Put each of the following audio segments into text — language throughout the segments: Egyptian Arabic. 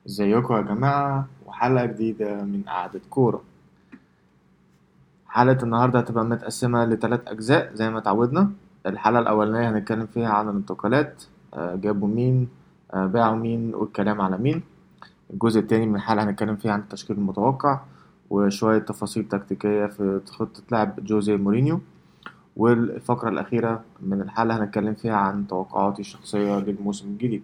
ازيكم يا جماعة وحلقة جديدة من قعدة كورة حلقة النهاردة هتبقى متقسمة لتلات أجزاء زي ما اتعودنا الحلقة الأولانية هنتكلم فيها عن الانتقالات آه، جابوا مين آه، باعوا مين والكلام على مين الجزء التاني من الحلقة هنتكلم فيه عن التشكيل المتوقع وشوية تفاصيل تكتيكية في خطة لعب جوزيه مورينيو والفقرة الأخيرة من الحلقة هنتكلم فيها عن توقعاتي الشخصية للموسم الجديد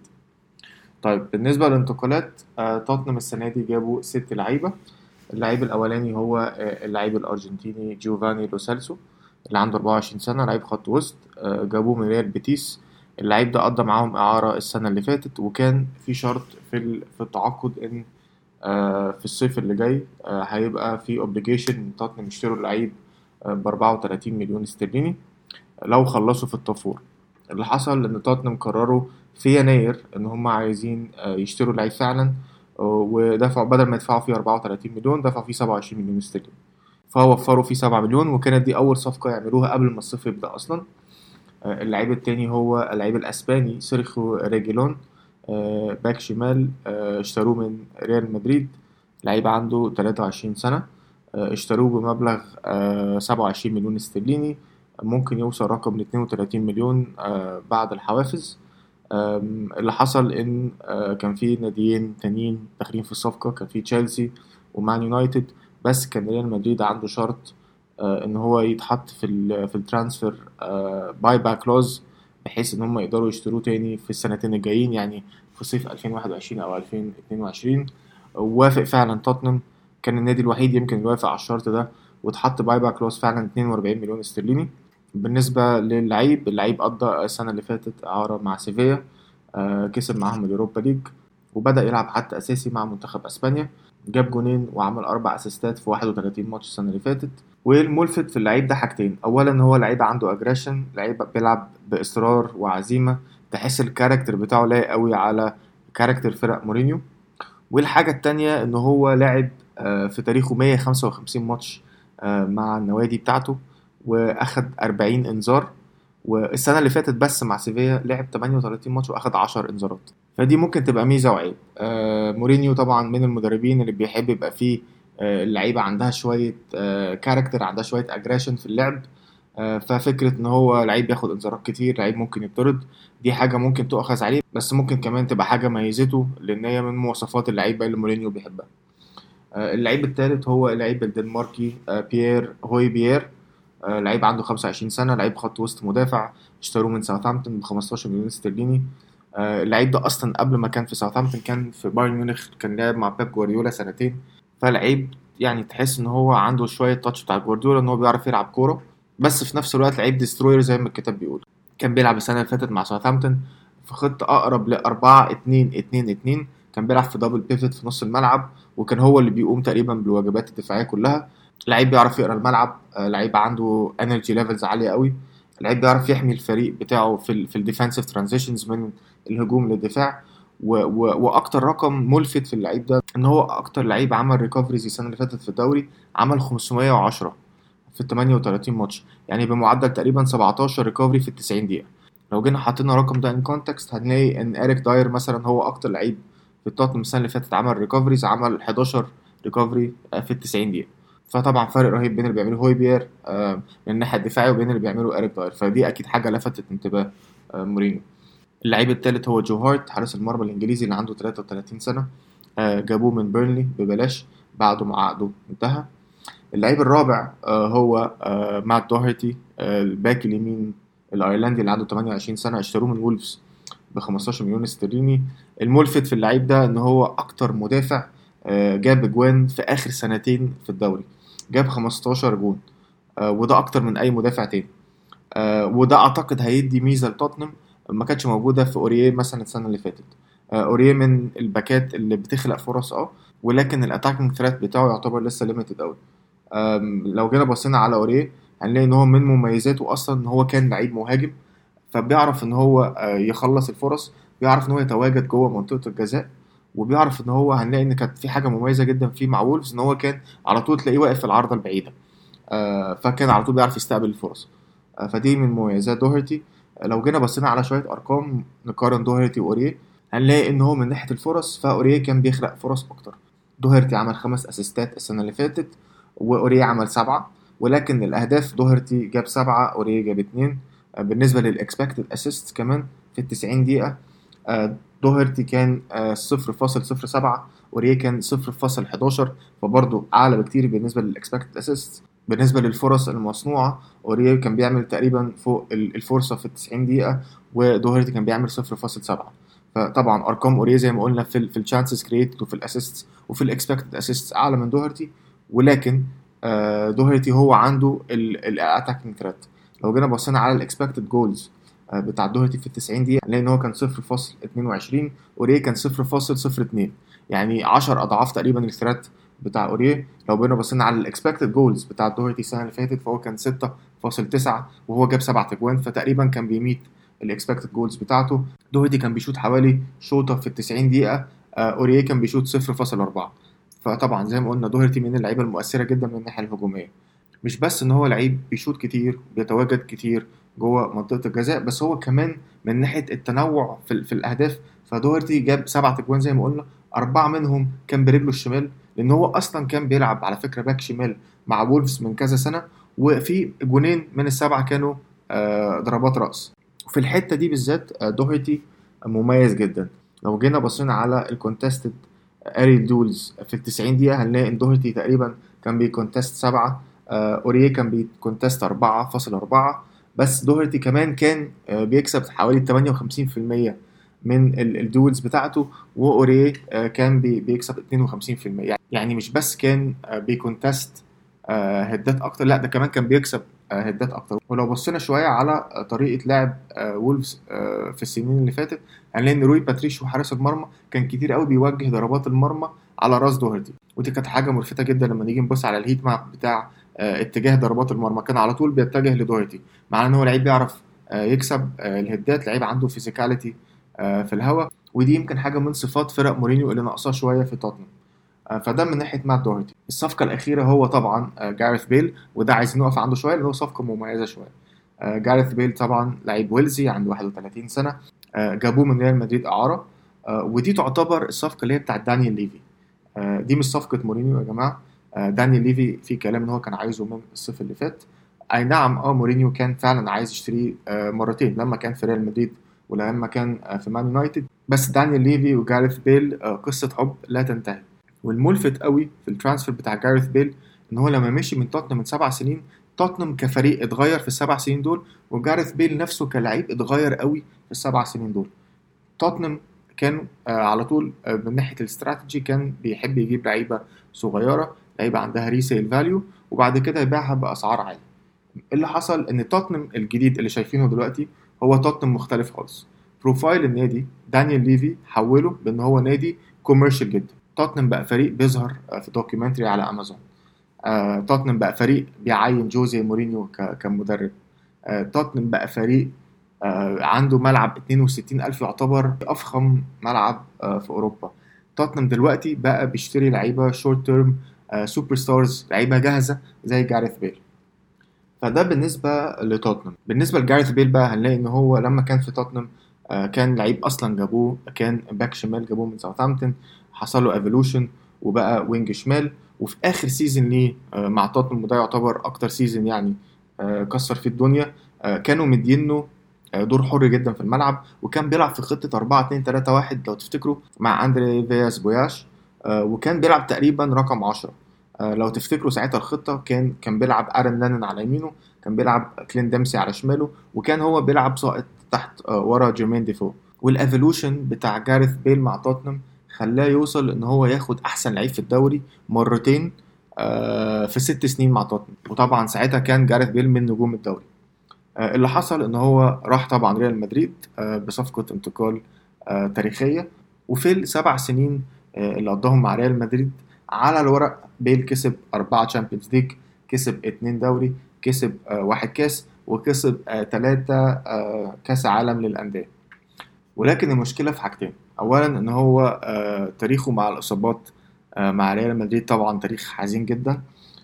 طيب بالنسبة للانتقالات آه، توتنهام السنة دي جابوا ست لعيبة اللعيب الأولاني هو آه، اللعيب الأرجنتيني جوفاني لو سيلسو اللي عنده 24 سنة لعيب خط وسط آه، جابوه من ريال بيتيس اللعيب ده قضى معاهم إعارة السنة اللي فاتت وكان في شرط في ال- في التعاقد إن آه، في الصيف اللي جاي آه، هيبقى في اوبليجيشن إن توتنهام يشتروا اللعيب ب 34 مليون استرليني لو خلصوا في الطافور اللي حصل ان توتنهام قرروا في يناير ان هم عايزين آه، يشتروا لعيب فعلا آه، ودفعوا بدل ما يدفعوا فيه 34 مليون دفعوا فيه 27 مليون استرليني فوفروا فيه 7 مليون وكانت دي اول صفقة يعملوها قبل ما الصيف يبدأ اصلا آه، اللعيب التاني هو اللعيب الاسباني سيرخيو ريجيلون آه، باك شمال آه، اشتروه من ريال مدريد لعيب عنده 23 سنة آه، اشتروه بمبلغ آه، 27 مليون استرليني ممكن يوصل رقم ل 32 مليون آه، بعد الحوافز آم، اللي حصل ان آه، كان في ناديين تانيين داخلين في الصفقة كان في تشيلسي ومان يونايتد بس كان ريال مدريد عنده شرط آه، ان هو يتحط في ال في الترانسفير باي باك كلوز بحيث ان هم يقدروا يشتروه تاني في السنتين الجايين يعني في صيف 2021 او 2022 وافق فعلا توتنهام كان النادي الوحيد يمكن اللي وافق على الشرط ده واتحط باي باك كلوز فعلا 42 مليون استرليني بالنسبة للعيب اللعيب قضى السنة اللي فاتت إعارة مع سيفيا آه، كسب معاهم اليوروبا ليج وبدأ يلعب حتى أساسي مع منتخب أسبانيا جاب جونين وعمل أربع أسيستات في 31 ماتش السنة اللي فاتت والملفت في اللعيب ده حاجتين أولا هو لعيب عنده أجريشن لعيب بيلعب بإصرار وعزيمة تحس الكاركتر بتاعه لايق قوي على كاركتر فرق مورينيو والحاجة التانية إن هو لعب آه، في تاريخه 155 ماتش آه، مع النوادي بتاعته واخد 40 انذار والسنه اللي فاتت بس مع سيفيا لعب 38 ماتش واخد 10 انذارات فدي ممكن تبقى ميزه وعيب آه مورينيو طبعا من المدربين اللي بيحب يبقى فيه آه اللعيبه عندها شويه آه كاركتر عندها شويه اجريشن في اللعب آه ففكره ان هو لعيب ياخد انذارات كتير لعيب ممكن يطرد دي حاجه ممكن تؤخذ عليه بس ممكن كمان تبقى حاجه ميزته لان هي من مواصفات اللعيبه اللي مورينيو بيحبها آه، اللعيب الثالث هو اللعيب الدنماركي آه، بيير هوي بيير آه، لعيب عنده 25 سنة لعيب خط وسط مدافع اشتروه من ساوثهامبتون ب 15 مليون استرليني آه، اللعيب ده اصلا قبل ما كان في ساوثهامبتون كان في بايرن ميونخ كان لعب مع بيب جوارديولا سنتين فلعيب يعني تحس ان هو عنده شويه تاتش بتاع جوارديولا ان هو بيعرف يلعب كوره بس في نفس الوقت لعيب ديستروير زي ما الكتاب بيقول كان بيلعب السنه اللي فاتت مع ساوثهامبتون في خطه اقرب ل 4 2 2 2 كان بيلعب في دبل بيفت في نص الملعب وكان هو اللي بيقوم تقريبا بالواجبات الدفاعيه كلها لعيب بيعرف يقرا الملعب آه، لعيب عنده انرجي ليفلز عاليه قوي لعيب بيعرف يحمي الفريق بتاعه في ال في الديفensive ترانزيشنز من الهجوم للدفاع و و واكتر رقم ملفت في اللعيب ده ان هو اكتر لعيب عمل ريكفريز السنه اللي فاتت في الدوري عمل 510 في ال 38 ماتش يعني بمعدل تقريبا 17 ريكفري في ال 90 دقيقه لو جينا حطينا الرقم ده ان كونتكست هنلاقي ان اريك داير مثلا هو اكتر لعيب في توتنهام السنه اللي فاتت عمل ريكفريز عمل 11 ريكفري في ال 90 دقيقه فطبعا فرق رهيب بين اللي بيعمله هوي بيير آه، من الناحيه الدفاعيه وبين اللي بيعمله اريك داير فدي اكيد حاجه لفتت انتباه آه، مورينيو اللعيب الثالث هو جو هارت حارس المرمى الانجليزي اللي عنده 33 سنه آه، جابوه من بيرنلي ببلاش بعده ما عقده انتهى اللعيب الرابع آه، هو آه، مات دوهرتي آه، الباك اليمين الايرلندي اللي عنده 28 سنه اشتروه من وولفز ب 15 مليون استرليني الملفت في اللعيب ده ان هو اكتر مدافع آه، جاب اجوان في اخر سنتين في الدوري جاب 15 جون آه، وده اكتر من اي مدافع تاني آه، وده اعتقد هيدي ميزه لتوتنهام ما كانتش موجوده في اوريه مثلا السنه اللي فاتت آه، اوريه من الباكات اللي بتخلق فرص اه ولكن الاتاكينج ثريت بتاعه يعتبر لسه ليميتد قوي آم، لو جينا بصينا على اوريه هنلاقي ان هو من مميزاته اصلا ان هو كان لعيب مهاجم فبيعرف ان هو آه، يخلص الفرص بيعرف ان هو يتواجد جوه منطقه الجزاء وبيعرف ان هو هنلاقي ان كانت في حاجه مميزه جدا فيه مع وولفز ان هو كان على طول تلاقيه واقف في العارضه البعيده آه، فكان على طول بيعرف يستقبل الفرص آه، فدي من مميزات دوهرتي آه، لو جينا بصينا على شويه ارقام نقارن دوهرتي واوريه هنلاقي ان هو من ناحيه الفرص فاوريه كان بيخلق فرص اكتر دوهرتي عمل خمس اسيستات السنه اللي فاتت واوريه عمل سبعه ولكن الاهداف دوهرتي جاب سبعه اوريه جاب اتنين آه، بالنسبه للاكسبكتد اسيست كمان في ال 90 دقيقه آه، دوهرتي كان آه، 0.07 اوريه كان 0.11 فبرضه اعلى بكتير بالنسبه للاكسبكتد اسيست بالنسبه للفرص المصنوعه اوريه كان بيعمل تقريبا فوق ال- الفرصه في ال 90 دقيقه ودوهرتي كان بيعمل 0.7 فطبعا ارقام اوريه زي ما قلنا في ال في الشانسز كريت وفي الاسيست وفي الاكسبكتد اسيست اعلى من دوهرتي ولكن آه، دوهرتي هو عنده الاتاكينج ثريت لو جينا بصينا على الاكسبكتد جولز بتاع دوهرتي في ال 90 دقيقه هنلاقي ان هو كان 0.22 اوريه كان 0.02 يعني 10 اضعاف تقريبا الثريت بتاع اوريه لو جينا بصينا على الاكسبكتد جولز بتاع دوهرتي السنه اللي فاتت فهو كان 6.9 وهو جاب 7 تجوان فتقريبا كان بيميت الاكسبكتد جولز بتاعته دوهرتي كان بيشوط حوالي شوطه في ال 90 دقيقه آه، اوريه كان بيشوط 0.4 فطبعا زي ما قلنا دوهرتي من اللعيبه المؤثره جدا من الناحيه الهجوميه مش بس ان هو لعيب بيشوط كتير بيتواجد كتير جوه منطقه الجزاء بس هو كمان من ناحيه التنوع في, ال- في الاهداف فدوهرتي جاب سبعة اجوان زي ما قلنا اربعه منهم كان برجله الشمال لان هو اصلا كان بيلعب على فكره باك شمال مع وولفز من كذا سنه وفي جونين من السبعه كانوا آه، ضربات راس وفي الحته دي بالذات آه، دوهرتي مميز جدا لو جينا بصينا على الكونتستد اريل دولز في ال 90 دقيقه هنلاقي ان دوهرتي تقريبا كان بيكونتست سبعه آه، اوريه كان بيكونتست 4.4 بس دوهرتي كمان كان آه، بيكسب حوالي 58% من ال- الدولز بتاعته واوريه آه، كان بي- بيكسب 52% يعني مش بس كان آه، بيكونتست آه، هدات اكتر لا ده كمان كان بيكسب آه، هدات اكتر ولو بصينا شويه على آه، طريقه لعب آه، وولفز آه، في السنين اللي فاتت هنلاقي ان روي باتريشيو حارس المرمى كان كتير قوي بيوجه ضربات المرمى على راس دوهرتي ودي كانت حاجه ملفته جدا لما نيجي نبص على الهيت ماب بتاع آه، اتجاه ضربات المرمى كان على طول بيتجه لدوهرتي مع ان هو لعيب بيعرف آه، يكسب آه، الهدات لعيب عنده فيزيكاليتي في الهواء ودي يمكن حاجه من صفات فرق مورينيو اللي ناقصاه شويه في توتنهام آه، فده من ناحيه مات دوهرتي الصفقه الاخيره هو طبعا آه، جاريث بيل وده عايزين نقف عنده شويه لان هو صفقه مميزه شويه آه، جاريث بيل طبعا لعيب ويلزي عنده 31 سنه آه، جابوه من ريال مدريد اعاره آه، ودي تعتبر الصفقه اللي هي بتاعت دانيال ليفي آه، دي مش صفقه مورينيو يا جماعه آه، دانيال ليفي في كلام ان هو كان عايزه من الصيف اللي فات اي نعم اه مورينيو كان فعلا عايز يشتريه آه، مرتين لما كان في ريال مدريد ولما كان آه، في مان يونايتد بس دانيال ليفي وجاريث بيل آه، قصه حب لا تنتهي والملفت قوي في الترانسفير بتاع جاريث بيل ان هو لما مشي من توتنهام من سبع سنين توتنهام كفريق اتغير في السبع سنين دول وجاريث بيل نفسه كلاعب اتغير قوي في السبع سنين دول توتنهام كان آه على طول آه من ناحيه الاستراتيجي كان بيحب يجيب لعيبه صغيره لعيبه عندها ريسيل فاليو وبعد كده يبيعها باسعار عاليه اللي حصل ان توتنهام الجديد اللي شايفينه دلوقتي هو توتنهام مختلف خالص بروفايل النادي دانيال ليفي حوله بان هو نادي كوميرشال جدا توتنهام بقى فريق بيظهر آه، في دوكيومنتري على امازون آه، توتنهام بقى فريق بيعين جوزي مورينيو ك- كمدرب آه، توتنهام بقى فريق آه، عنده ملعب 62 ألف يعتبر أفخم ملعب آه، في أوروبا توتنهام دلوقتي بقى بيشتري لعيبة شورت تيرم سوبر ستارز لعيبة جاهزة زي جاريث بيل فده بالنسبة لتوتنهام بالنسبة لجاريث بيل بقى هنلاقي إن هو لما كان في توتنهام آه، كان لعيب أصلا جابوه كان باك شمال جابوه من ساوثهامبتون حصل له ايفولوشن وبقى وينج شمال وفي آخر سيزون ليه آه، مع توتنهام وده يعتبر أكتر سيزون يعني آه، كسر فيه الدنيا آه، كانوا مدينه آه، دور حر جدا في الملعب وكان بيلعب في خطة 4 2 3 1 لو تفتكروا مع أندري فياس بوياش آه، وكان بيلعب تقريبا رقم 10 آه، لو تفتكروا ساعتها الخطة كان كان بيلعب ارن لانن على يمينه كان بيلعب كلين ديمسي على شماله وكان هو بيلعب ساقط تحت آه، ورا جيرمين ديفو والايفولوشن بتاع جاريث بيل مع توتنهام خلاه يوصل ان هو ياخد احسن لعيب في الدوري مرتين آه، في ست سنين مع توتنهام وطبعا ساعتها كان جاريث بيل من نجوم الدوري آه، اللي حصل ان هو راح طبعا ريال مدريد آه، بصفقة انتقال آه، تاريخية وفي السبع سنين آه، اللي قضاهم مع ريال مدريد على الورق بيل كسب أربعة تشامبيونز ليج كسب اتنين دوري كسب آه، واحد كاس وكسب آه، تلاتة آه، كاس عالم للأندية ولكن المشكلة في حاجتين أولا إن هو آه، تاريخه مع الإصابات آه، مع ريال مدريد طبعا تاريخ حزين جدا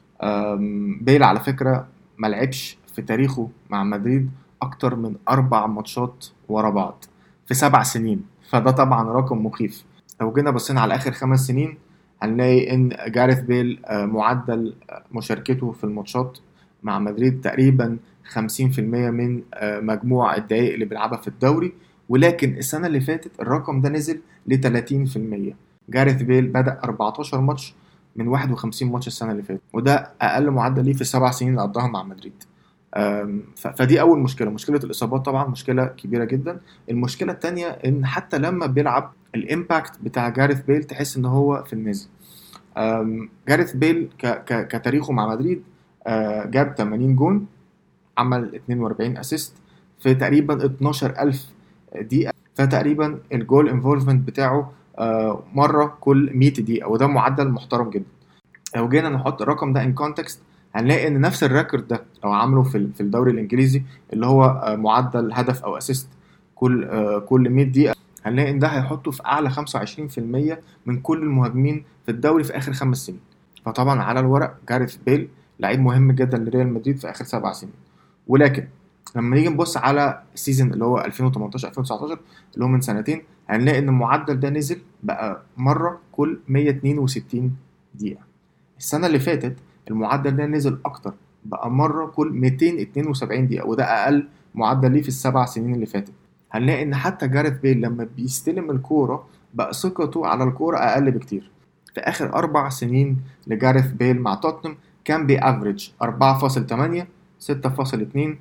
آم، بيل على فكرة ما لعبش في تاريخه مع مدريد أكتر من أربع ماتشات ورا بعض في سبع سنين فده طبعا رقم مخيف لو جينا بصينا على اخر خمس سنين هنلاقي ان جاريث بيل آه، معدل آه، مشاركته في الماتشات مع مدريد تقريبا 50% من آه، مجموع الدقائق اللي بيلعبها في الدوري ولكن السنة اللي فاتت الرقم ده نزل ل 30% جاريث بيل بدأ 14 ماتش من 51 ماتش السنة اللي فاتت وده أقل معدل ليه في السبع سنين اللي قضاها مع مدريد أم، ف- فدي أول مشكلة مشكلة الإصابات طبعا مشكلة كبيرة جدا المشكلة التانية إن حتى لما بيلعب الإمباكت بتاع جاريث بيل تحس إن هو في النازل أم، جاريث بيل ك ك كتاريخه مع مدريد آه، جاب 80 جون عمل 42 اسيست في تقريبا 12000 دقيقة فتقريبا الجول انفولفمنت بتاعه آه، مرة كل 100 دقيقة وده معدل محترم جدا لو جينا نحط الرقم ده ان كونتكست هنلاقي ان نفس الريكورد ده لو عامله في ال- في الدوري الانجليزي اللي هو آه، معدل هدف او اسيست كل آه، كل 100 دقيقة هنلاقي ان ده هيحطه في اعلى 25% من كل المهاجمين في الدوري في اخر خمس سنين فطبعا على الورق جاريث بيل لعيب مهم جدا لريال مدريد في اخر سبع سنين ولكن لما نيجي نبص على السيزون اللي هو 2018 2019 اللي هو من سنتين هنلاقي ان المعدل ده نزل بقى مره كل 162 دقيقه السنه اللي فاتت المعدل ده نزل اكتر بقى مره كل 272 دقيقه وده اقل معدل ليه في السبع سنين اللي فاتت هنلاقي ان حتى جاريث بيل لما بيستلم الكوره بقى ثقته على الكوره اقل بكتير في اخر اربع سنين لجاريث بيل مع توتنهام كان بيأفريج 4.8 6.2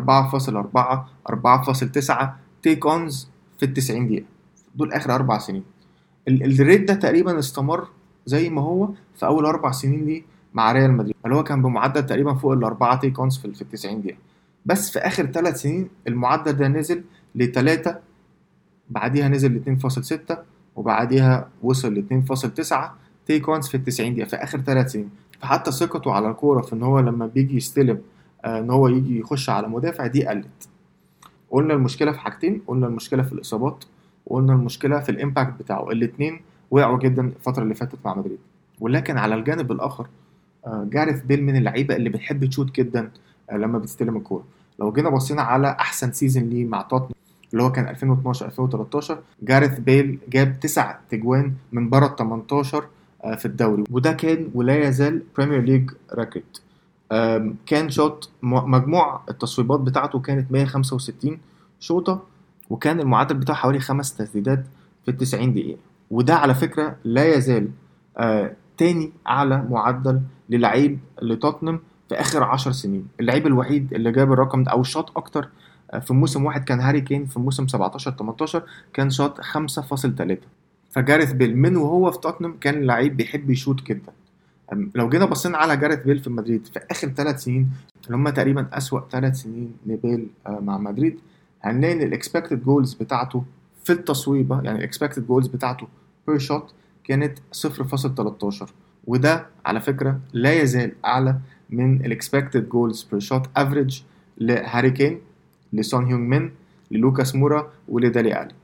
4.4 4.9 تيك اونز في ال 90 دقيقة دول آخر أربع سنين ال- الريت ده تقريبا استمر زي ما هو في أول أربع سنين ليه مع ريال مدريد اللي هو كان بمعدل تقريبا فوق الأربعة تيك اونز في ال في ال 90 دقيقة بس في آخر ثلاث سنين المعدل ده نزل لتلاتة بعديها نزل ل 2.6 وبعديها وصل ل 2.9 تيك اونز في ال 90 دقيقة في آخر ثلاث سنين فحتى ثقته على الكورة في إن هو لما بيجي يستلم آه، ان هو يجي يخش على مدافع دي قلت قلنا المشكله في حاجتين قلنا المشكله في الاصابات وقلنا المشكله في الامباكت بتاعه الاثنين وقعوا جدا الفتره اللي فاتت مع مدريد ولكن على الجانب الاخر آه، جاريث بيل من اللعيبه اللي بتحب تشوت جدا آه، لما بتستلم الكوره لو جينا بصينا على احسن سيزون ليه مع توتنهام اللي هو كان 2012 2013 جاريث بيل جاب تسع تجوان من بره ال 18 آه، في الدوري وده كان ولا يزال بريمير ليج ريكورد آم، كان شوت م- مجموع التصويبات بتاعته كانت 165 شوطة وكان المعدل بتاعه حوالي خمس تسديدات في ال 90 دقيقة وده على فكرة لا يزال آه تاني أعلى معدل للعيب لتوتنهام في آخر 10 سنين اللعيب الوحيد اللي جاب الرقم ده أو شاط أكتر آه، في موسم واحد كان هاري كين في موسم 17 18 كان شاط 5.3 فجاريث بيل من وهو في توتنهام كان لعيب بيحب يشوت جدا أم، لو جينا بصينا على جاريث بيل في مدريد في اخر ثلاث سنين اللي هم تقريبا اسوأ ثلاث سنين لبيل آه، مع مدريد هنلاقي ان الاكسبكتد جولز بتاعته في التصويبه يعني الاكسبكتد جولز بتاعته بير شوت كانت 0.13 وده على فكره لا يزال اعلى من الاكسبكتد جولز بير شوت افريج لهاري كين لسون هيونج مين للوكاس مورا ولدالي الي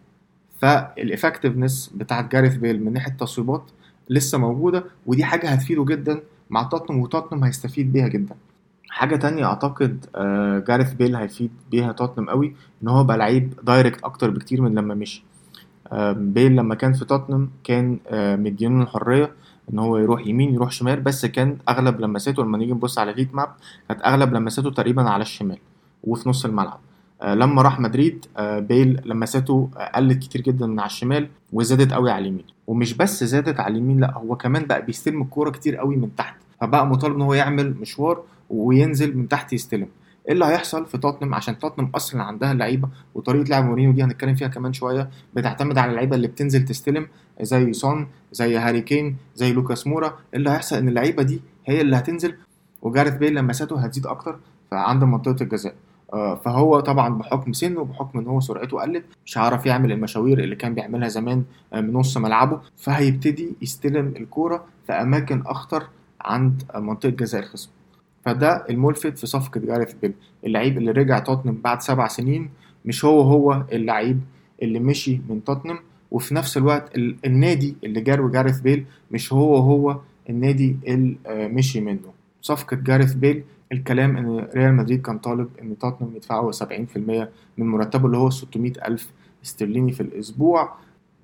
فالافكتفنس بتاعت جاريث بيل من ناحيه التصويبات لسه موجوده ودي حاجه هتفيده جدا مع توتنهام وتوتنهام هيستفيد بيها جدا حاجه تانية اعتقد آه، جاريث بيل هيفيد بيها توتنهام قوي ان هو بقى لعيب دايركت اكتر بكتير من لما مشي آم، بيل لما كان في توتنهام كان آه، مدينه الحريه ان هو يروح يمين يروح شمال بس كان اغلب لمساته لما نيجي نبص على الهيت ماب كانت اغلب لمساته تقريبا على الشمال وفي نص الملعب آه، لما راح مدريد آه، بيل لمساته آه، قلت كتير جدا من على الشمال وزادت قوي على اليمين ومش بس زادت على اليمين لا هو كمان بقى بيستلم الكوره كتير قوي من تحت فبقى مطالب ان هو يعمل مشوار وينزل من تحت يستلم ايه اللي هيحصل في توتنهام عشان توتنهام اصلا عندها اللعيبه وطريقه لعب مورينيو دي هنتكلم فيها كمان شويه بتعتمد على اللعيبه اللي بتنزل تستلم زي سون زي هاري كين زي لوكاس مورا إيه اللي هيحصل ان اللعيبه دي هي اللي هتنزل وجاريث بيل لمساته هتزيد اكتر عند منطقه الجزاء آه، فهو طبعا بحكم سنه وبحكم ان هو سرعته قلت مش هيعرف يعمل المشاوير اللي كان بيعملها زمان آه، من نص ملعبه فهيبتدي يستلم الكوره في اماكن اخطر عند آه، منطقه جزاء الخصم فده الملفت في صفقه جاريث بيل اللعيب اللي رجع توتنهام بعد سبع سنين مش هو هو اللعيب اللي مشي من توتنهام وفي نفس الوقت ال- النادي اللي جار جاريث بيل مش هو هو النادي اللي آه، مشي منه صفقة جاريث بيل الكلام ان ريال مدريد كان طالب ان توتنهام يدفعوا 70% من مرتبه اللي هو 600 ألف استرليني في الأسبوع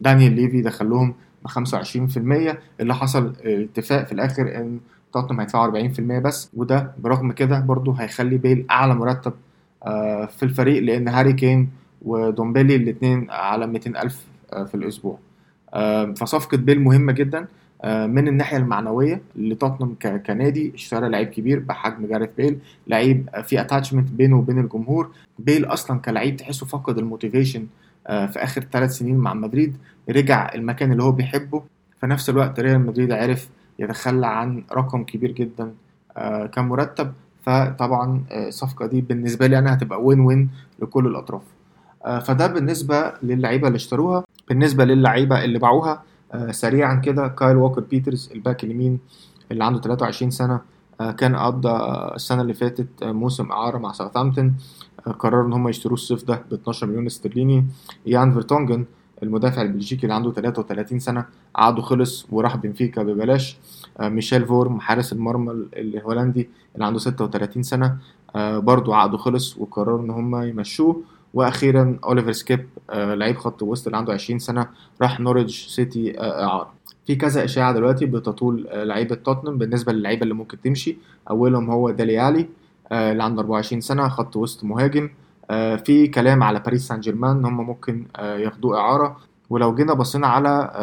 دانيال ليفي دخل لهم ب 25% اللي حصل اتفاق في الاخر ان توتنهام هيدفعوا 40% بس وده برغم كده برضه هيخلي بيل اعلى مرتب آه، في الفريق لان هاري كين ودومبيلي الاثنين على 200 الف آه، في الاسبوع آه، فصفقه بيل مهمه جدا من الناحيه المعنويه لتوتنهام كنادي اشترى لعيب كبير بحجم جاريث بيل لعيب في اتاتشمنت بينه وبين الجمهور بيل اصلا كلعيب تحسه فقد الموتيفيشن في اخر ثلاث سنين مع مدريد رجع المكان اللي هو بيحبه في نفس الوقت ريال مدريد عرف يتخلى عن رقم كبير جدا كمرتب فطبعا الصفقه دي بالنسبه لي انا هتبقى وين وين لكل الاطراف فده بالنسبه للعيبه اللي اشتروها بالنسبه للعيبه اللي باعوها سريعا كده كايل ووكر بيترز الباك اليمين اللي عنده 23 سنه كان قضى السنه اللي فاتت موسم اعاره مع ساوثهامبتون قرروا ان هم يشتروه الصيف ده ب 12 مليون استرليني يان فيرتونجن المدافع البلجيكي اللي عنده 33 سنه عقده خلص وراح بنفيكا ببلاش ميشيل فورم حارس المرمى الهولندي اللي عنده 36 سنه برضه عقده خلص وقرروا ان هم يمشوه واخيرا اوليفر سكيب لعيب خط وسط اللي عنده 20 سنه راح نوريدج سيتي اعاره في كذا اشاعه دلوقتي بتطول لعيبه توتنهام بالنسبه للعيبه اللي ممكن تمشي اولهم هو دالي علي اللي عنده 24 سنه خط وسط مهاجم في كلام على باريس سان جيرمان ان هم ممكن ياخدوه اعاره ولو جينا بصينا على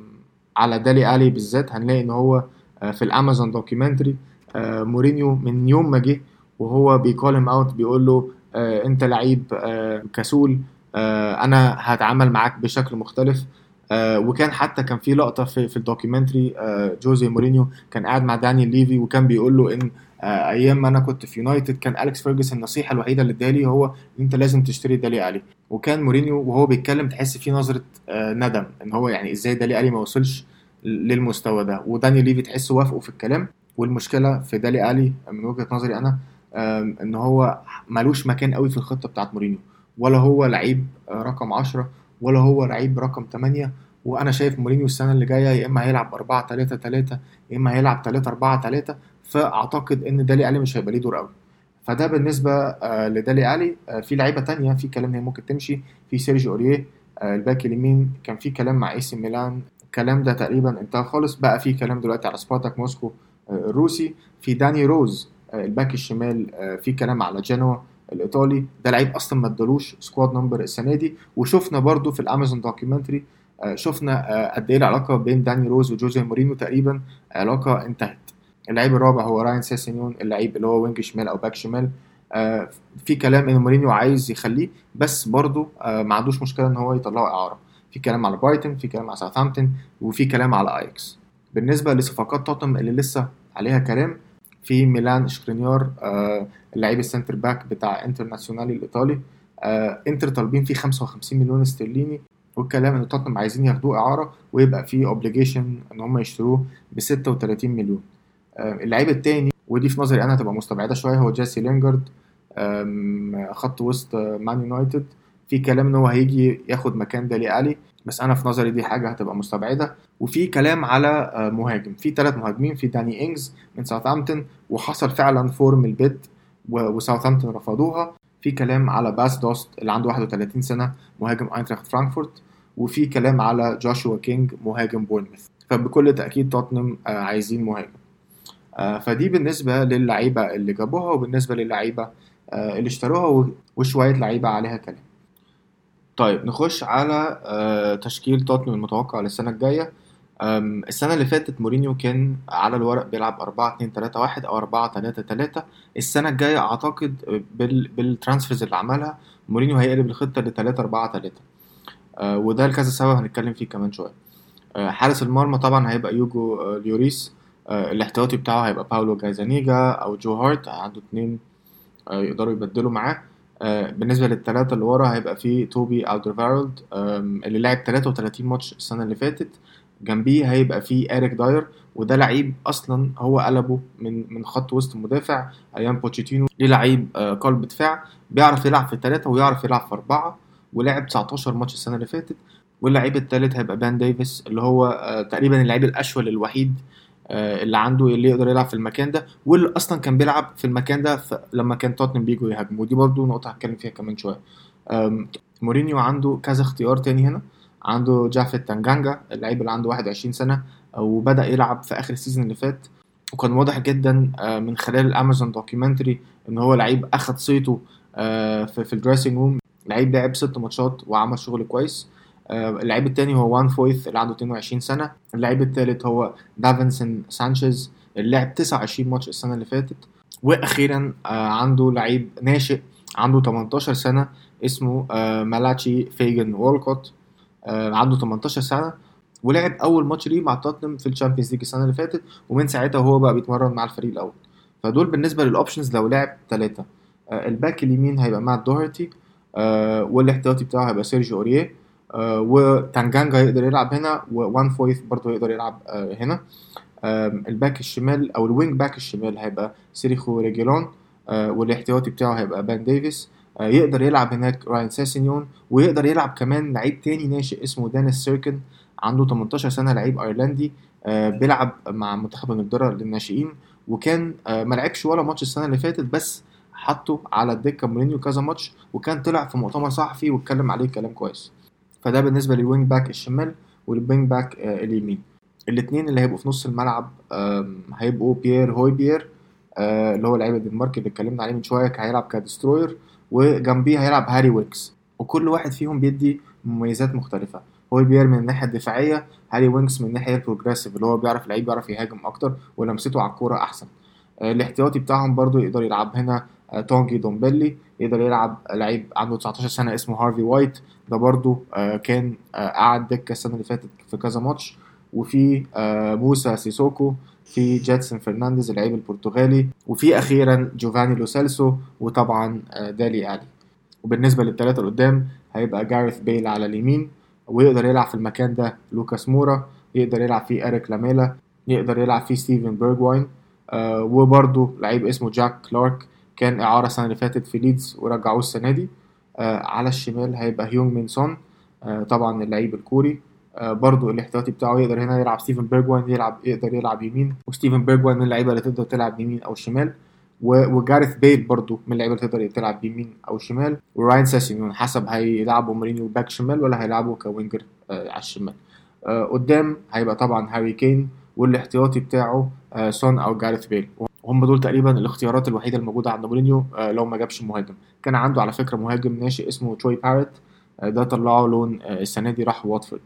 على دالي الي بالذات هنلاقي ان هو في الامازون دوكيومنتري مورينيو من يوم ما جه وهو بيكولم اوت بيقول له انت لعيب كسول انا هتعامل معاك بشكل مختلف وكان حتى كان في لقطه في, في الدوكيومنتري جوزي مورينيو كان قاعد مع دانيال ليفي وكان بيقول له ان ايام ما انا كنت في يونايتد كان اليكس فيرجسون النصيحه الوحيده اللي ادالي هو انت لازم تشتري دالي الي وكان مورينيو وهو بيتكلم تحس فيه نظره ندم ان هو يعني ازاي دالي الي ما وصلش للمستوى ده ودانيال ليفي تحسه وافقوا في الكلام والمشكله في دالي الي من وجهه نظري انا ان هو ملوش مكان قوي في الخطه بتاعت مورينيو ولا هو لعيب رقم 10 ولا هو لعيب رقم 8 وانا شايف مورينيو السنه اللي جايه يا اما هيلعب 4 3 3 يا اما هيلعب 3 4 3 فاعتقد ان دالي علي مش هيبقى ليه دور قوي فده بالنسبه آه لدالي علي آه في لعيبه تانية في كلام هي ممكن تمشي في سيرجي اوريه آه الباك اليمين كان في كلام مع اي سي ميلان الكلام ده تقريبا انتهى خالص بقى في كلام دلوقتي على سبارتاك موسكو الروسي في داني روز الباك الشمال في كلام على جنوا الايطالي ده لعيب اصلا ما ادالوش سكواد نمبر السنه دي وشفنا برضو في الامازون دوكيومنتري شفنا قد ايه العلاقه بين داني روز وجوزيه مورينو تقريبا علاقه انتهت اللعيب الرابع هو راين سيسينيون اللعيب اللي هو وينج شمال او باك شمال آه في كلام ان مورينيو عايز يخليه بس برضه آه ما عندوش مشكله ان هو يطلعه اعاره في كلام على برايتون في كلام على ساوثهامبتون وفي كلام على ايكس بالنسبه لصفقات توتنهام اللي لسه عليها كلام في ميلان شكرينيار آه اللعيب السنتر باك بتاع انترناسيونالي الايطالي آه انتر طالبين فيه 55 مليون استرليني والكلام ان توتنهام عايزين ياخدوه اعاره ويبقى في اوبليجيشن ان هم يشتروه ب 36 مليون اللعيب التاني ودي في نظري انا هتبقى مستبعده شويه هو جيسي لينجارد خط وسط مان يونايتد في كلام ان هو هيجي ياخد مكان دالي الي بس انا في نظري دي حاجه هتبقى مستبعده وفي كلام على مهاجم في ثلاث مهاجمين في داني انجز من ساوثهامبتون وحصل فعلا فورم البيد وساوثهامبتون رفضوها في كلام على باس دوست اللي عنده 31 سنه مهاجم اينتراخت فرانكفورت وفي كلام على جوشوا كينج مهاجم بورنموث فبكل تاكيد توتنهام عايزين مهاجم فدي بالنسبه للعيبه اللي جابوها وبالنسبه للعيبه اللي اشتروها وشويه لعيبه عليها كلام طيب نخش على تشكيل توتنهام المتوقع للسنه الجايه السنه اللي فاتت مورينيو كان على الورق بيلعب 4 2 3 1 او 4 3 3 السنه الجايه اعتقد بال بالترانسفيرز اللي عملها مورينيو هيقلب الخطه ل 3 4 3 وده لكذا سبب هنتكلم فيه كمان شويه حارس المرمى طبعا هيبقى يوجو ليوريس الاحتياطي بتاعه هيبقى باولو جايزانيجا او جو هارت عنده اتنين يقدروا يبدلوا معاه بالنسبه للثلاثه اللي ورا هيبقى في توبي الدرفارولد اللي لعب 33 ماتش السنه اللي فاتت جنبيه هيبقى في اريك داير وده لعيب اصلا هو قلبه من من خط وسط مدافع ايام بوتشيتينو ليه لعيب قلب دفاع بيعرف يلعب في ثلاثه ويعرف يلعب في اربعه ولعب 19 ماتش السنه اللي فاتت واللعيب الثالث هيبقى بان ديفيس اللي هو تقريبا اللعيب الاشول الوحيد اللي عنده اللي يقدر يلعب في المكان ده واللي اصلا كان بيلعب في المكان ده لما كان توتنهام بيجوا يهاجموا ودي برضو نقطه هتكلم فيها كمان شويه مورينيو عنده كذا اختيار تاني هنا عنده جافيت تانجانجا اللعيب اللي عنده 21 سنة وبدأ يلعب في آخر السيزون اللي فات وكان واضح جدا آه، من خلال الامازون دوكيومنتري ان هو لعيب اخد صيته آه، في, في الدريسنج روم لعيب لعب ست ماتشات وعمل شغل كويس آه، اللعيب التاني هو وان فويث اللي عنده 22 سنة اللعيب التالت هو دافنسون سانشيز اللي لعب 29 ماتش السنة اللي فاتت واخيرا عنده لعيب ناشئ عنده 18 سنة اسمه مالاتشي فيجن وولكوت عنده 18 سنة ولعب اول ماتش ليه مع توتنهام في الشامبيونز ليج السنه اللي فاتت ومن ساعتها هو بقى بيتمرن مع الفريق الاول فدول بالنسبه للاوبشنز لو لعب ثلاثه آه الباك اليمين هيبقى مات دوهرتي آه والاحتياطي بتاعه هيبقى سيرجيو اوريه آه وتانجانجا يقدر يلعب هنا ووان فويث برضه يقدر يلعب آه هنا آه الباك الشمال او الوينج باك الشمال هيبقى سيريخو ريجيلون آه والاحتياطي بتاعه هيبقى بان ديفيس آه يقدر يلعب هناك راين ساسينيون ويقدر يلعب كمان لعيب تاني ناشئ اسمه دانيس سيركن عنده 18 سنه لعيب ايرلندي آه، بيلعب مع منتخب انجلترا للناشئين وكان آه، ما لعبش ولا ماتش السنه اللي فاتت بس حطه على الدكه مورينيو كذا ماتش وكان طلع في مؤتمر صحفي واتكلم عليه كلام كويس فده بالنسبه للوينج باك الشمال والوينج باك آه، اليمين الاثنين اللي هيبقوا في نص الملعب هيبقوا بيير هوي بيير اللي هو لعيب الدنمارك اللي اتكلمنا عليه من شويه هيلعب كدستروير وجنبيه هيلعب هاري ويكس وكل واحد فيهم بيدي مميزات مختلفه هو بير من الناحيه الدفاعيه هاري وينكس من الناحيه البروجريسيف اللي هو بيعرف لعيب بيعرف يهاجم اكتر ولمسته على الكوره احسن آه، الاحتياطي بتاعهم برضو يقدر يلعب هنا آه، تونجي دومبيلي يقدر يلعب لعيب عنده 19 سنه اسمه هارفي وايت ده برضو آه، كان قعد دكه السنه اللي فاتت في كذا ماتش وفي موسى سيسوكو في جيتسون فرنانديز اللعيب البرتغالي وفي اخيرا جوفاني لوسيلسو وطبعا دالي الي وبالنسبه للثلاثه اللي قدام هيبقى جاريث بيل على اليمين ويقدر يلعب في المكان ده لوكاس مورا يقدر يلعب فيه اريك لاميلا يقدر يلعب فيه ستيفن بيرجواين آه وبرده لعيب اسمه جاك كلارك كان إعارة السنة اللي فاتت في ليدز ورجعوه السنة دي آه على الشمال هيبقى هيونج مين سون آه طبعا اللعيب الكوري آه برضو الاحتياطي بتاعه يقدر هنا يلعب ستيفن بيرجواين يلعب يقدر يلعب يمين وستيفن بيرجواين من اللعيبة اللي تقدر تلعب يمين أو شمال وجارث بيل برضو من اللعيبه اللي تقدر تلعب بيمين او شمال وراين ساسينيون حسب هيلعبوا مورينيو باك شمال ولا هيلعبوا كوينجر آه على الشمال آه قدام هيبقى طبعا هاري كين والاحتياطي بتاعه آه سون او جارث بيل وهم دول تقريبا الاختيارات الوحيده الموجوده عند مورينيو آه لو ما جابش مهاجم كان عنده على فكره مهاجم ناشئ اسمه تروي بارت آه ده طلعه لون آه السنه دي راح واتفورد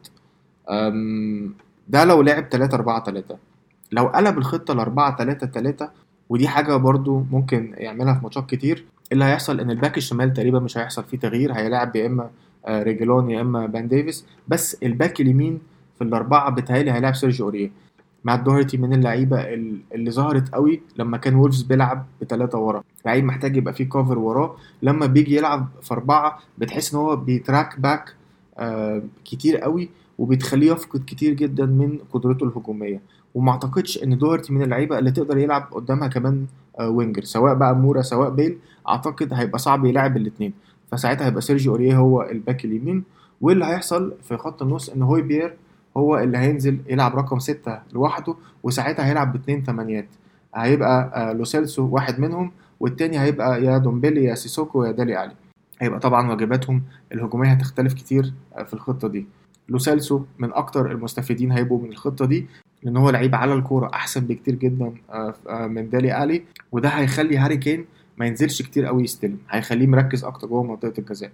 ده لو لعب 3 4 3 لو قلب الخطه ل 4 3 3 ودي حاجة برضو ممكن يعملها في ماتشات كتير اللي هيحصل ان الباك الشمال تقريبا مش هيحصل فيه تغيير هيلاعب يا اما آه، ريجلون يا اما بان ديفيس بس الباك اليمين في الاربعه بتهيألي هيلاعب سيرجيو اوريه مات دوهرتي من اللعيبه اللي ظهرت قوي لما كان وولفز بيلعب بثلاثه ورا لعيب محتاج يبقى فيه كفر وراه لما بيجي يلعب في اربعه بتحس ان هو بيتراك باك آه كتير قوي وبتخليه يفقد كتير جدا من قدرته الهجوميه وما اعتقدش ان دوهرتي من اللعيبه اللي تقدر يلعب قدامها كمان وينجر سواء بقى مورا سواء بيل اعتقد هيبقى صعب يلعب الاثنين فساعتها هيبقى سيرجيو اوريه هو الباك اليمين واللي هيحصل في خط النص ان هوي بير هو اللي هينزل يلعب رقم ستة لوحده وساعتها هيلعب باتنين تمانيات هيبقى آه، لوسيلسو واحد منهم والتاني هيبقى يا دومبيلي يا سيسوكو يا دالي علي هيبقى طبعا واجباتهم الهجومية هتختلف كتير آه، في الخطة دي لوسيلسو من اكتر المستفيدين هيبقوا من الخطة دي لان هو لعيب على الكوره احسن بكتير جدا آه، آه، من دالي الي وده هيخلي هاري كين ما ينزلش كتير قوي يستلم هيخليه مركز اكتر جوه منطقه الجزاء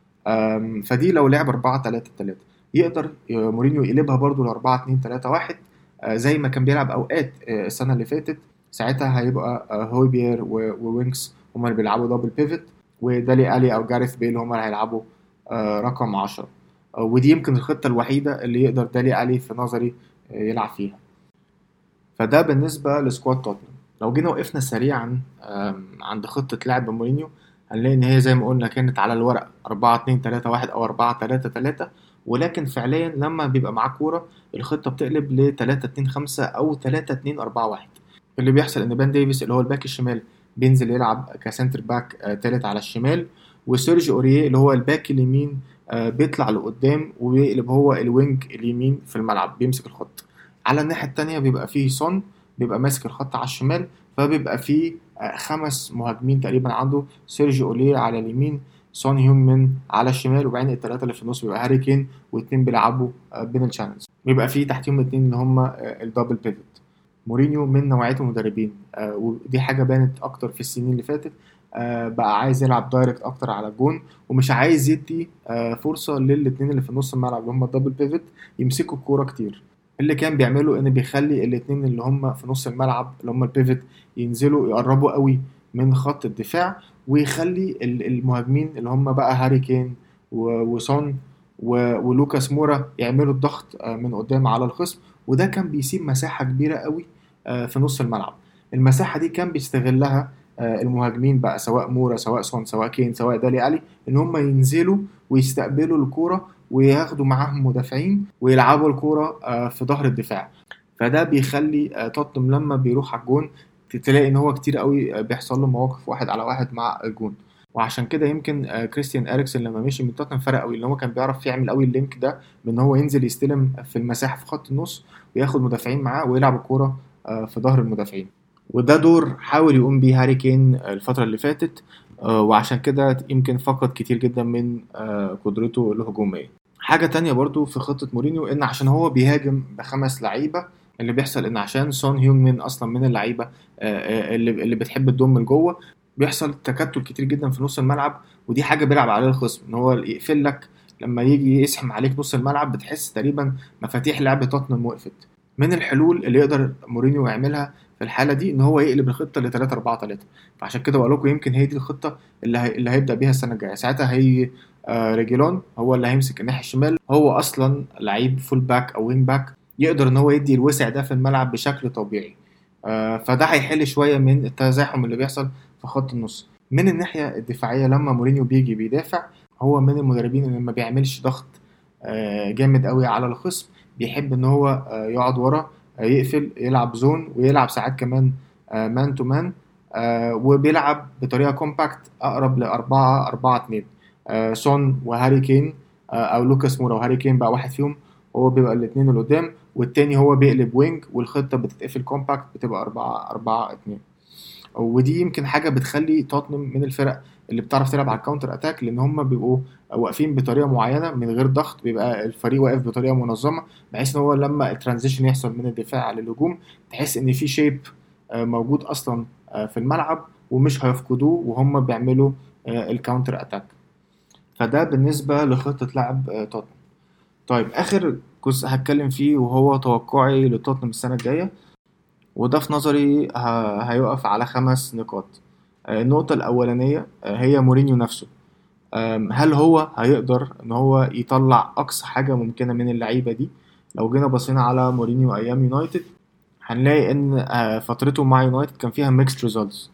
فدي لو لعب 4 3 3 يقدر مورينيو يقلبها برده ل 4 2 3 1 زي ما كان بيلعب اوقات آه، السنه اللي فاتت ساعتها هيبقى هويبير ووينكس هما اللي بيلعبوا دبل بيفت ودالي الي او جاريث بيل هما اللي هيلعبوا رقم 10 ودي يمكن الخطه الوحيده اللي يقدر دالي الي في نظري يلعب فيها فده بالنسبة لسكواد توتنهام لو جينا وقفنا سريعا عند خطة لعب مورينيو هنلاقي ان هي زي ما قلنا كانت على الورق 4 2 3 1 او 4 3 3 ولكن فعليا لما بيبقى معاه كورة الخطة بتقلب ل 3 2 5 او 3 2 4 1 اللي بيحصل ان بان ديفيس اللي هو الباك الشمال بينزل يلعب كسنتر باك آه، تالت على الشمال وسيرج اوريه اللي هو الباك اليمين آه، بيطلع لقدام ويقلب هو الوينج اليمين في الملعب بيمسك الخط على الناحية التانية بيبقى فيه سون بيبقى ماسك الخط على الشمال فبيبقى فيه آه، خمس مهاجمين تقريبا عنده سيرجيو اوليه على اليمين سون هيونج من على الشمال وبعدين الثلاثه اللي في النص بيبقى هاري كين واثنين بيلعبوا آه، بين الشانلز بيبقى في تحتيهم اثنين اللي هم الدبل بيفوت مورينيو من نوعيه المدربين آه، ودي حاجه بانت اكتر في السنين اللي فاتت آه، بقى عايز يلعب دايركت اكتر على الجون ومش عايز يدي فرصه للاثنين اللي في نص الملعب اللي هم الدبل بيفوت يمسكوا الكوره كتير اللي كان بيعمله ان بيخلي الاثنين اللي هم في نص الملعب اللي هم البيفوت ينزلوا يقربوا قوي من خط الدفاع ويخلي المهاجمين اللي هم بقى هاري كين وسون ولوكاس مورا يعملوا الضغط آه، من قدام على الخصم وده كان بيسيب مساحة كبيرة قوي آه، في نص الملعب المساحة دي كان بيستغلها آه، المهاجمين بقى سواء مورا سواء سون سواء كين سواء دالي علي ان هم ينزلوا ويستقبلوا الكورة وياخدوا معاهم مدافعين ويلعبوا الكورة في ظهر الدفاع فده بيخلي توتنهام لما بيروح على الجون تلاقي ان هو كتير قوي بيحصل له مواقف واحد على واحد مع الجون وعشان كده يمكن آه، كريستيان اريكسن لما مشي من توتنهام فرق قوي اللي هو كان بيعرف يعمل قوي اللينك ده بان هو ينزل يستلم في المساحه في خط النص وياخد مدافعين معاه ويلعب الكوره آه، في ظهر المدافعين وده دور حاول يقوم بيه هاري كين الفتره اللي فاتت آه، وعشان كده يمكن فقد كتير جدا من قدرته الهجوميه حاجه تانية برضو في خطه مورينيو ان عشان هو بيهاجم بخمس لعيبه اللي بيحصل ان عشان سون هيونج من اصلا من اللعيبه اللي اللي بتحب تضم لجوه بيحصل تكتل كتير جدا في نص الملعب ودي حاجه بيلعب عليها الخصم ان هو يقفل لك لما يجي يسحم عليك نص الملعب بتحس تقريبا مفاتيح لعب توتنهام وقفت من الحلول اللي يقدر مورينيو يعملها في الحاله دي ان هو يقلب الخطه ل 3 4 3 فعشان كده بقول لكم يمكن هي دي الخطه اللي هي... اللي هيبدا بيها السنه الجايه ساعتها هي آه ريجيلون هو اللي هيمسك الناحيه الشمال هو اصلا لعيب فول باك او وينج باك يقدر ان هو يدي الوسع ده في الملعب بشكل طبيعي آه فده هيحل شويه من التزاحم اللي بيحصل في خط النص من الناحيه الدفاعيه لما مورينيو بيجي بيدافع هو من المدربين اللي ما بيعملش ضغط آه، جامد قوي على الخصم بيحب ان هو آه، يقعد ورا آه، يقفل يلعب زون ويلعب ساعات كمان مان تو مان وبيلعب بطريقه كومباكت اقرب لأربعة أربعة اتنين سون وهاري كين او لوكاس مورا وهاري كين بقى واحد فيهم هو بيبقى الاثنين اللي قدام والتاني هو بيقلب وينج والخطه بتتقفل كومباكت بتبقى أربعة أربعة اتنين ودي يمكن حاجه بتخلي توتنهام من الفرق اللي بتعرف تلعب على الكاونتر اتاك لان هم بيبقوا واقفين بطريقه معينه من غير ضغط بيبقى الفريق واقف بطريقه منظمه بحيث ان هو لما الترانزيشن يحصل من الدفاع للهجوم تحس ان في شيب آه، موجود اصلا آه، في الملعب ومش هيفقدوه وهم بيعملوا آه، الكاونتر اتاك فده بالنسبه لخطه لعب توتنهام طيب اخر جزء هتكلم فيه وهو توقعي لتوتنهام السنه الجايه وده في نظري هيقف على خمس نقاط آه، النقطة الأولانية آه، هي مورينيو نفسه هل هو هيقدر ان هو يطلع اقصى حاجة ممكنة من اللعيبة دي لو جينا بصينا على مورينيو ايام يونايتد هنلاقي ان آه، فترته مع يونايتد كان فيها ميكست ريزولتس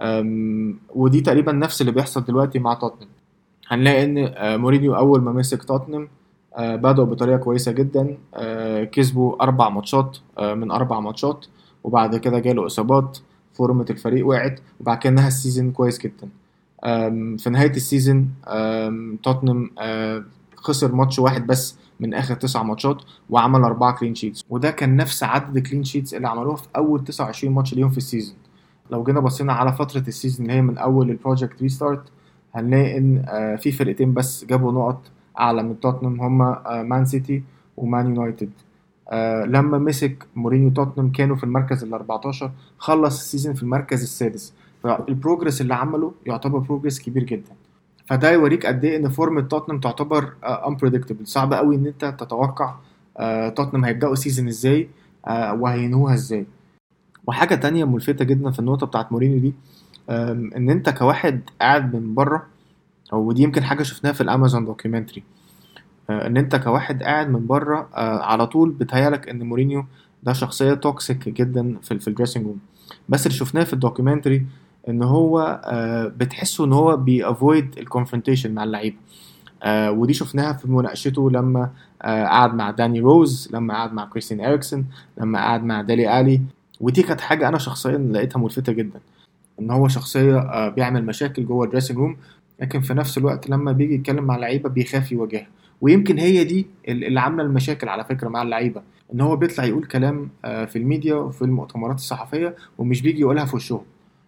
ودي تقريبا نفس اللي بيحصل دلوقتي مع توتنهام هنلاقي ان مورينيو اول ما مسك توتنهام بدأوا بطريقة كويسة جدا كسبوا أربع ماتشات من أربع ماتشات وبعد كده جاله اصابات فورمة الفريق وقعت وبعد كده نهى السيزون كويس جدا في نهاية السيزون توتنهام خسر ماتش واحد بس من اخر تسع ماتشات وعمل اربعه كلين شيتس وده كان نفس عدد الكلين شيتس اللي عملوها في اول 29 ماتش ليهم في السيزون لو جينا بصينا على فتره السيزون اللي هي من اول البروجكت ريستارت هنلاقي ان في فرقتين بس جابوا نقط اعلى من توتنهام هما مان سيتي ومان يونايتد آه لما مسك مورينيو توتنهام كانوا في المركز ال 14 خلص السيزون في المركز السادس فالبروجرس اللي عمله يعتبر بروجرس كبير جدا فده يوريك قد ايه ان فورمة توتنهام تعتبر انبريدكتبل آه صعب قوي ان انت تتوقع آه توتنهام هيبداوا السيزون ازاي آه وهينهوها ازاي وحاجه تانية ملفتة جدا في النقطه بتاعت مورينيو دي ان انت كواحد قاعد من بره ودي يمكن حاجه شفناها في الامازون دوكيومنتري آه، ان انت كواحد قاعد من بره آه، على طول بتهيالك ان مورينيو ده شخصيه توكسيك جدا في في الدريسنج روم بس اللي شفناه في الدوكيومنتري ان هو آه، بتحسه ان هو بيافويد الكونفرونتيشن مع اللعيبه ودي شفناها في مناقشته لما قعد مع داني روز لما قعد مع كريستيان اريكسون لما قعد مع دالي الي ودي كانت حاجه انا شخصيا لقيتها ملفته جدا ان هو شخصيه بيعمل مشاكل جوه الدريسنج روم لكن في نفس الوقت لما بيجي يتكلم مع اللعيبه بيخاف يواجهها ويمكن هي دي اللي عامله المشاكل على فكره مع اللعيبه ان هو بيطلع يقول كلام آه، في الميديا وفي المؤتمرات الصحفيه ومش بيجي يقولها في وشهم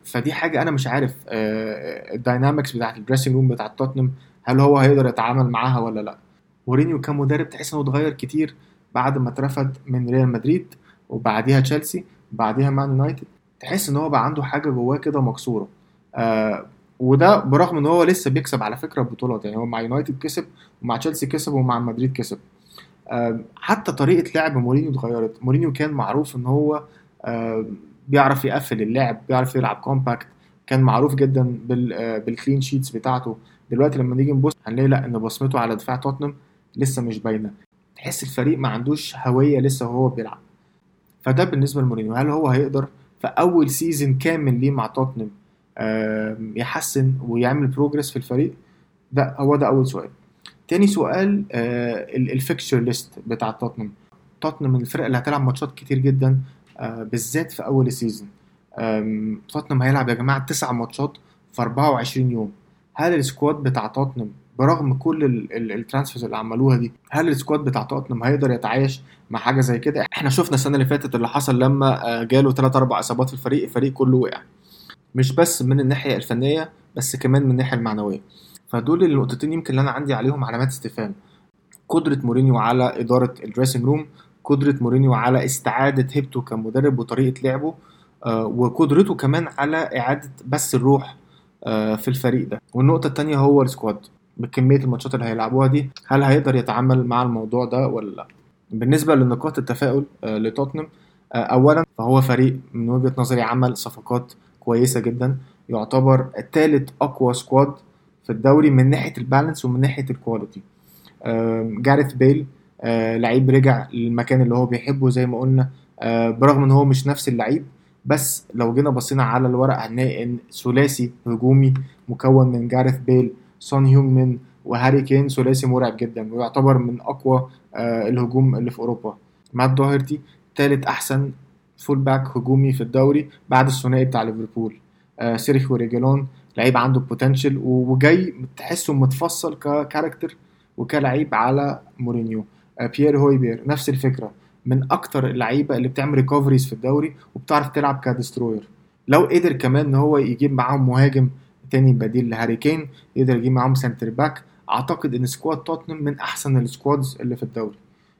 فدي حاجه انا مش عارف آه، الداينامكس بتاعت الدريسنج روم بتاعت توتنهام هل هو هيقدر يتعامل معاها ولا لا مورينيو كمدرب تحس انه اتغير كتير بعد ما اترفد من ريال مدريد وبعديها تشيلسي وبعديها مان يونايتد تحس ان هو بقى عنده حاجه جواه كده مكسوره آه وده برغم ان هو لسه بيكسب على فكره بطولات يعني هو مع يونايتد كسب ومع تشيلسي كسب ومع مدريد كسب آه حتى طريقه لعب مورينيو اتغيرت مورينيو كان معروف ان هو آه بيعرف يقفل اللعب بيعرف يلعب كومباكت كان معروف جدا بال آه بالكلين شيتس بتاعته دلوقتي لما نيجي نبص هنلاقي لا ان بصمته على دفاع توتنهام لسه مش باينه تحس الفريق ما عندوش هويه لسه وهو بيلعب فده بالنسبه لمورينيو هل هو هيقدر في اول سيزون كامل ليه مع توتنهام يحسن ويعمل بروجرس في الفريق ده هو ده اول سؤال تاني سؤال الفيكتشر ليست بتاع توتنهام توتنهام من الفرق اللي هتلعب ماتشات كتير جدا بالذات في اول السيزون توتنهام هيلعب يا جماعه تسع ماتشات في 24 يوم هل السكواد بتاع توتنهام برغم كل الترانسفيرز اللي عملوها دي هل السكواد بتاع توتنهام هيقدر يتعايش مع حاجه زي كده احنا شفنا السنه اللي فاتت اللي حصل لما جاله 3 4 اصابات في الفريق الفريق كله وقع مش بس من الناحيه الفنيه بس كمان من الناحيه المعنويه فدول النقطتين يمكن اللي انا عندي عليهم علامات استفهام قدره مورينيو على اداره الدريسنج روم قدره مورينيو على استعاده هيبته كمدرب وطريقه لعبه آه وقدرته كمان على اعاده بس الروح آه في الفريق ده والنقطه الثانيه هو السكواد بكميه الماتشات اللي هيلعبوها دي هل هيقدر يتعامل مع الموضوع ده ولا لا بالنسبه لنقاط التفاؤل آه لتوتنهام آه اولا فهو فريق من وجهه نظري عمل صفقات كويسه جدا يعتبر ثالث اقوى سكواد في الدوري من ناحيه البالانس ومن ناحيه الكواليتي جاريث بيل لعيب رجع للمكان اللي هو بيحبه زي ما قلنا برغم ان هو مش نفس اللعيب بس لو جينا بصينا على الورق هنلاقي ان ثلاثي هجومي مكون من جاريث بيل سون هيونج من وهاري كين ثلاثي مرعب جدا ويعتبر من اقوى الهجوم اللي في اوروبا مات دوهرتي ثالث احسن فول باك هجومي في الدوري بعد الثنائي بتاع ليفربول آه سيريخ وريجالون لعيب عنده بوتنشال وجاي تحسه متفصل ككاركتر وكلعيب على مورينيو آه بيير هويبير نفس الفكره من اكتر اللعيبه اللي بتعمل ريكفريز في الدوري وبتعرف تلعب كدستروير لو قدر كمان ان هو يجيب معاهم مهاجم تاني بديل لهاري كين يقدر يجيب معاهم سنتر باك اعتقد ان سكواد توتنهام من احسن السكوادز اللي في الدوري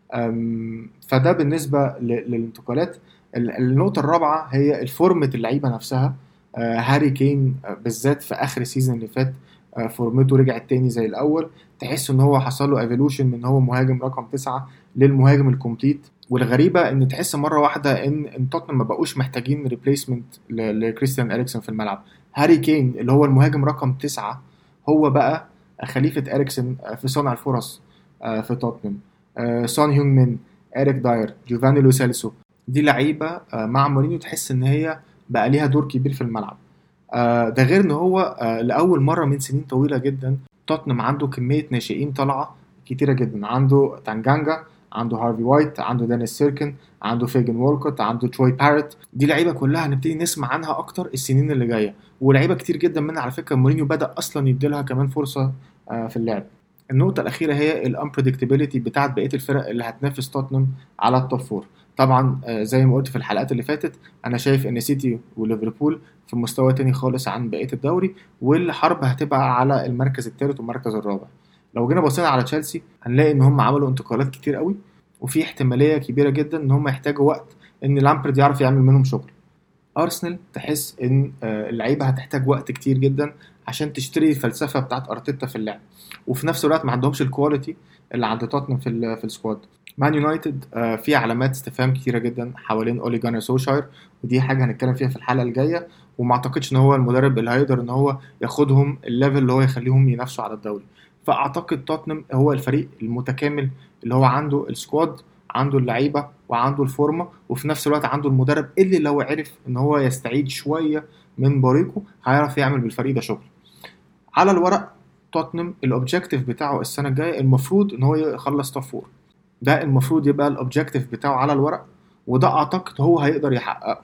فده بالنسبه للانتقالات النقطة الرابعة هي الفورمة اللعيبة نفسها آه هاري كين آه بالذات في آخر السيزون اللي فات آه فورمته رجعت تاني زي الأول تحس إن هو حصل له ايفولوشن من هو مهاجم رقم تسعة للمهاجم الكومبليت والغريبة إن تحس مرة واحدة إن إن توتنهام ما بقوش محتاجين ريبليسمنت لكريستيان إريكسون في الملعب هاري كين اللي هو المهاجم رقم تسعة هو بقى خليفة إريكسون في صنع الفرص في توتنهام سون هيونج من إريك داير جوفاني لو سيلسو دي لعيبه مع مورينيو تحس ان هي بقى ليها دور كبير في الملعب ده غير ان هو لاول مره من سنين طويله جدا توتنهام عنده كميه ناشئين طالعه كتيره جدا عنده تانجانجا عنده هارفي وايت عنده دانيس سيركن عنده فيجن وولكوت عنده تروي بارت دي لعيبه كلها هنبتدي نسمع عنها اكتر السنين اللي جايه ولعيبه كتير جدا منها على فكره مورينيو بدا اصلا يديلها كمان فرصه في اللعب النقطه الاخيره هي الانبريدكتبيليتي بتاعت بقيه الفرق اللي هتنافس توتنهام على التوب فور طبعا زي ما قلت في الحلقات اللي فاتت انا شايف ان سيتي وليفربول في مستوى تاني خالص عن بقيه الدوري والحرب هتبقى على المركز الثالث والمركز الرابع لو جينا بصينا على تشيلسي هنلاقي ان هم عملوا انتقالات كتير قوي وفي احتماليه كبيره جدا ان هم يحتاجوا وقت ان لامبرد يعرف يعمل منهم شغل ارسنال تحس ان اللعيبه هتحتاج وقت كتير جدا عشان تشتري الفلسفه بتاعت ارتيتا في اللعب وفي نفس الوقت ما عندهمش الكواليتي اللي عند توتنهام في في السكواد مان يونايتد آه في علامات استفهام كتيره جدا حوالين اولي جانر سوشاير ودي حاجه هنتكلم فيها في الحلقه الجايه وما اعتقدش ان هو المدرب اللي هيقدر ان هو ياخدهم الليفل اللي هو يخليهم ينافسوا على الدوري فاعتقد توتنهام هو الفريق المتكامل اللي هو عنده السكواد عنده اللعيبه وعنده الفورمه وفي نفس الوقت عنده المدرب اللي لو عرف ان هو يستعيد شويه من باريكو هيعرف يعمل بالفريق ده شغل على الورق توتنهام الاوبجيكتيف بتاعه السنه الجايه المفروض ان هو يخلص توب فور ده المفروض يبقى الاوبجيكتيف بتاعه على الورق وده اعتقد هو هيقدر يحققه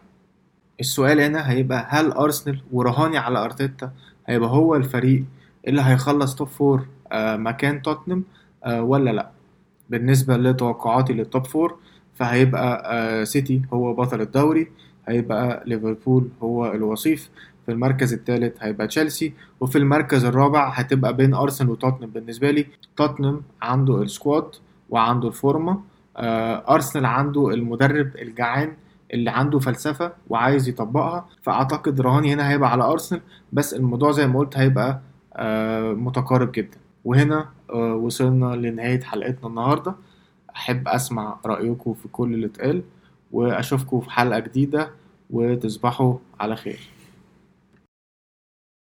السؤال هنا هيبقى هل ارسنال ورهاني على ارتيتا هيبقى هو الفريق اللي هيخلص توب فور آه مكان توتنهام آه ولا لا بالنسبه لتوقعاتي للتوب فور فهيبقى آه سيتي هو بطل الدوري هيبقى ليفربول هو الوصيف في المركز الثالث هيبقى تشيلسي وفي المركز الرابع هتبقى بين ارسنال وتوتنهام بالنسبه لي توتنهام عنده السكواد وعنده الفورمه آه، ارسنال عنده المدرب الجعان اللي عنده فلسفه وعايز يطبقها فاعتقد رهاني هنا هيبقى على ارسنال بس الموضوع زي ما قلت هيبقى آه، متقارب جدا وهنا آه، وصلنا لنهايه حلقتنا النهارده احب اسمع رايكم في كل اللي اتقال واشوفكم في حلقه جديده وتصبحوا على خير